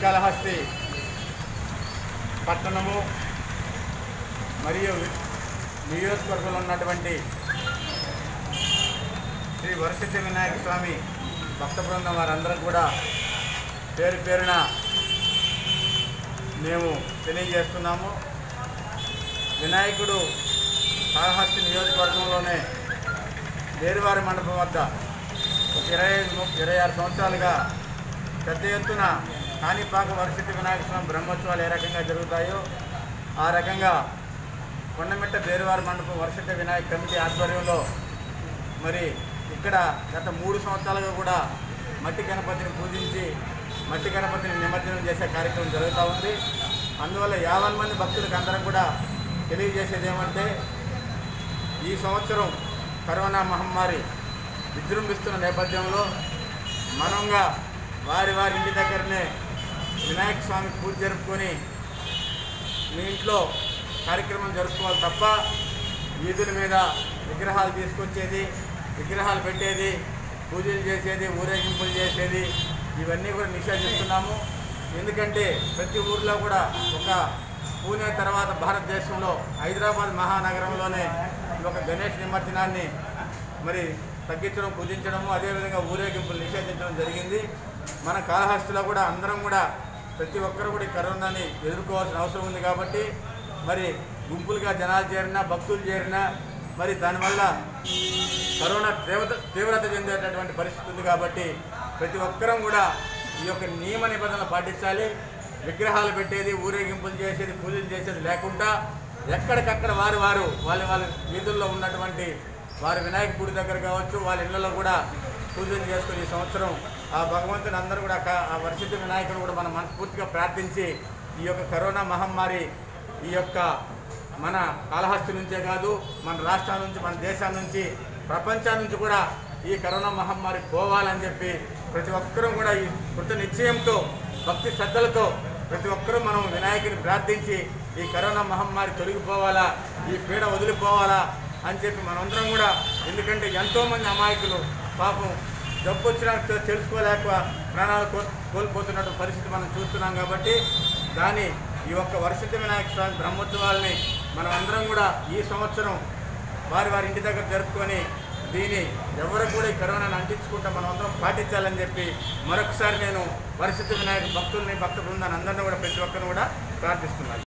శ్రీకాళహస్తి పట్టణము మరియు నియోజకవర్గంలో ఉన్నటువంటి శ్రీ వరసిద్ధి వినాయక స్వామి భక్త బృందం వారందరూ కూడా పేరు పేరున మేము తెలియజేస్తున్నాము వినాయకుడు కాళహస్తి నియోజకవర్గంలోనే వేరువారి మండపం వద్ద ఒక ఇరవై ఐదు ము- ఇరవై ఆరు సంవత్సరాలుగా పెద్ద ఎత్తున కాణిపాక వరసిద్ధి వినాయక స్వామి బ్రహ్మోత్సవాలు ఏ రకంగా జరుగుతాయో ఆ రకంగా కొండమిట్ట బేరువారి మండపం వరసిద్ధి వినాయక కమిటీ ఆధ్వర్యంలో మరి ఇక్కడ గత మూడు సంవత్సరాలుగా కూడా మట్టి గణపతిని పూజించి మట్టి గణపతిని నిమజ్జనం చేసే కార్యక్రమం జరుగుతూ ఉంది అందువల్ల యాభై మంది భక్తులకు అందరం కూడా తెలియజేసేది ఏమంటే ఈ సంవత్సరం కరోనా మహమ్మారి విజృంభిస్తున్న నేపథ్యంలో మనంగా వారి వారి ఇంటి దగ్గరనే వినాయక స్వామి పూజ జరుపుకొని మీ ఇంట్లో కార్యక్రమం జరుపుకోవాలి తప్ప వీధుల మీద విగ్రహాలు తీసుకొచ్చేది విగ్రహాలు పెట్టేది పూజలు చేసేది ఊరేగింపులు చేసేది ఇవన్నీ కూడా నిషేధిస్తున్నాము ఎందుకంటే ప్రతి ఊర్లో కూడా ఒక పూణే తర్వాత భారతదేశంలో హైదరాబాద్ మహానగరంలోనే ఈ ఒక గణేష్ నిమజ్జనాన్ని మరి తగ్గించడం పూజించడము అదేవిధంగా ఊరేగింపులు నిషేధించడం జరిగింది మన కాళహస్తిలో కూడా అందరం కూడా ప్రతి ఒక్కరు కూడా ఈ కరోనాని ఎదుర్కోవాల్సిన అవసరం ఉంది కాబట్టి మరి గుంపులుగా జనాలు చేరినా భక్తులు చేరినా మరి దానివల్ల కరోనా తీవ్రత తీవ్రత చెందేటటువంటి పరిస్థితి ఉంది కాబట్టి ప్రతి ఒక్కరం కూడా ఈ యొక్క నియమ నిబంధనలు పాటించాలి విగ్రహాలు పెట్టేది ఊరేగింపులు చేసేది పూజలు చేసేది లేకుండా ఎక్కడికక్కడ వారు వారు వాళ్ళ వాళ్ళ వీధుల్లో ఉన్నటువంటి వారి వినాయక గుడి దగ్గర కావచ్చు వాళ్ళ ఇళ్లలో కూడా పూజలు చేసుకుని ఈ సంవత్సరం ఆ భగవంతుని అందరూ కూడా కా- ఆ వర్షిత వినాయకుడు కూడా మనం మనస్ఫూర్తిగా ప్రార్థించి ఈ యొక్క కరోనా మహమ్మారి ఈ యొక్క మన కాళహస్తి నుంచే కాదు మన రాష్ట్రాల నుంచి మన దేశాల నుంచి ప్రపంచం నుంచి కూడా ఈ కరోనా మహమ్మారి పోవాలని చెప్పి ప్రతి ఒక్కరూ కూడా ఈ కృత నిశ్చయంతో భక్తి శ్రద్ధలతో ప్రతి ఒక్కరూ మనం వినాయకుని ప్రార్థించి ఈ కరోనా మహమ్మారి తొలగిపోవాలా ఈ పీడ వదిలిపోవాలా అని చెప్పి మనందరం కూడా ఎందుకంటే ఎంతోమంది అమాయకులు పాపం జబ్బు వచ్చినా తె- తెలుసుకోలేక ప్రాణాలు కో కోల్పోతున్నట్టు పరిస్థితి మనం చూస్తున్నాం కాబట్టి దాని ఈ ఒక్క వర్షిత వినాయక స్వామి బ్రహ్మోత్సవాల్ని మనం అందరం కూడా ఈ సంవత్సరం వారి వారి ఇంటి దగ్గర జరుపుకొని దీన్ని ఎవరు కూడా ఈ కరోనాను అంటించుకుంటా మనం అందరం పాటించాలని చెప్పి మరొకసారి నేను వర్షిత వినాయక భక్తుల్ని భక్త బృందాన్ని అందరినీ కూడా ప్రతి ఒక్కరిని కూడా ప్రార్థిస్తున్నాను